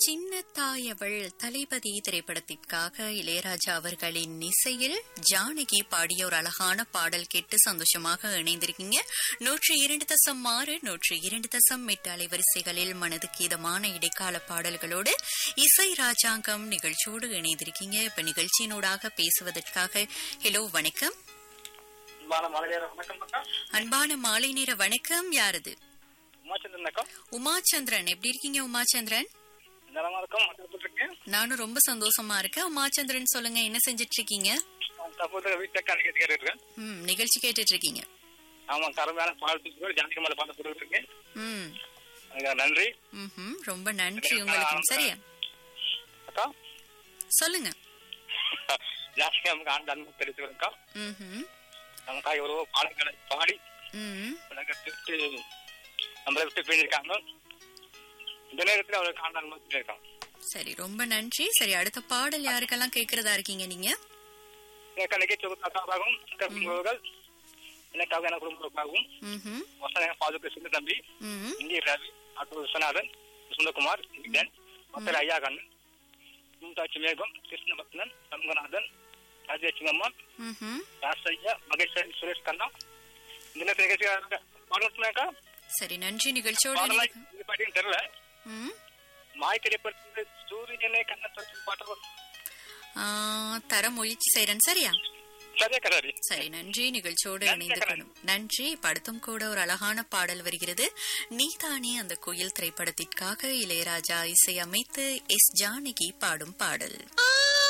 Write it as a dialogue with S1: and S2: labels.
S1: சின்ன தாயவள் தளபதி திரைப்படத்திற்காக இளையராஜா அவர்களின் இசையில் ஜானகி பாடிய ஒரு அழகான பாடல் கேட்டு சந்தோஷமாக இணைந்திருக்கீங்க நூற்றி இரண்டு தசம் ஆறு நூற்றி இரண்டு தசம் எட்டு அலைவரிசைகளில் மனதுக்கு இதமான இடைக்கால பாடல்களோடு இசை ராஜாங்கம் நிகழ்ச்சியோடு இணைந்திருக்கீங்க இப்ப நிகழ்ச்சியினூடாக பேசுவதற்காக ஹலோ வணக்கம்
S2: அன்பான மாலை நேர வணக்கம் அக்கா
S1: அன்பான மாலை நேர வணக்கம் யாரது
S2: உமாச்சந்திரன் அக்கா
S1: உமாச்சந்திரன் எப்படி இருக்கீங்க உமாச்சந்திரன்
S2: நலமா இருக்கும் மக்கள் இருக்கேன்
S1: நானும் ரொம்ப சந்தோஷமா இருக்கேன் உமாச்சந்திரன் சொல்லுங்க என்ன செஞ்சிட்டு இருக்கீங்க
S2: சகோதர வீட்டுல கேட்டு இருக்கேன்
S1: ம் நிகழ்ச்சி கேட்டுட்டு இருக்கீங்க
S2: ஆமா தரமையான பாடத்துக்கு ஜானகி மேல பாட்டு போட்டு இருக்கேன்
S1: ம்
S2: அதுக்கு நன்றி
S1: ம்ஹும். ரொம்ப நன்றி உங்களுக்கு சரியா
S2: அக்கா
S1: சொல்லுங்க
S2: ஜானகி நமக்கு ஆண்டு அன்பு தெரிவிச்சுக்கா
S1: ம்ஹும்.
S2: நமக்காக எவ்வளவோ பாடல்களை பாடி
S1: ம்
S2: உலகத்தை விட்டு நம்மளை விட்டு போயிருக்காங்க இந்த நேரத்தில் அவருக்கு ஆண்டு அனுமதி இருக்கான்
S1: சரி ரொம்ப நன்றி சரி அடுத்த பாடல் யாருக்கெல்லாம் கேக்குறதா இருக்கீங்க நீங்க
S2: எனக்கு நிகழ்ச்சி அக்காவாகவும் குடும்பங்கள் எனக்காக என குடும்பங்களுக்காகவும்
S1: ம்ஹும்.
S2: வசன பாதுகா சிந்து தம்பி
S1: ம்ஹும்.
S2: இந்திய ரவி ஆட்டோ விஸ்வநாதன் சுந்தகுமார் விகடன் மக்கள் ஐயா கண்ணன் மும்தாட்சி மேகம் கிருஷ்ணபத்னன் சண்முகநாதன் ராஜேச்சிங்கம்மா
S1: ம்ஹும்.
S2: ராசையா மகேஸ்வரி சுரேஷ் கண்ணா இந்த நேரத்தில் நிகழ்ச்சி பாடலாக்கா
S1: சரி நன்றி நிகழ்ச்சியோட
S2: பாடலாம்
S1: நீங்க-
S2: இது பாட்டின்னு தெரியல
S1: ம்.
S2: மாய் திரைப்படத்தில் சூரியனே கண்ணத்தொட்டு பாட்டு
S1: ஆ, தர முயற்சி செய்யறேன் சரியா
S2: சரியா கராரி
S1: சரி நன்றி நிகழ்ச்சியோடு
S2: நன்றி,
S1: இணைந்துக்கணும் நன்றி படுத்தும் கூட ஒரு அழகான பாடல் வருகிறது நீதானே அந்த குயில் திரைப்படத்திற்காக இளையராஜா இசையமைத்து எஸ் ஜானகி பாடும் பாடல்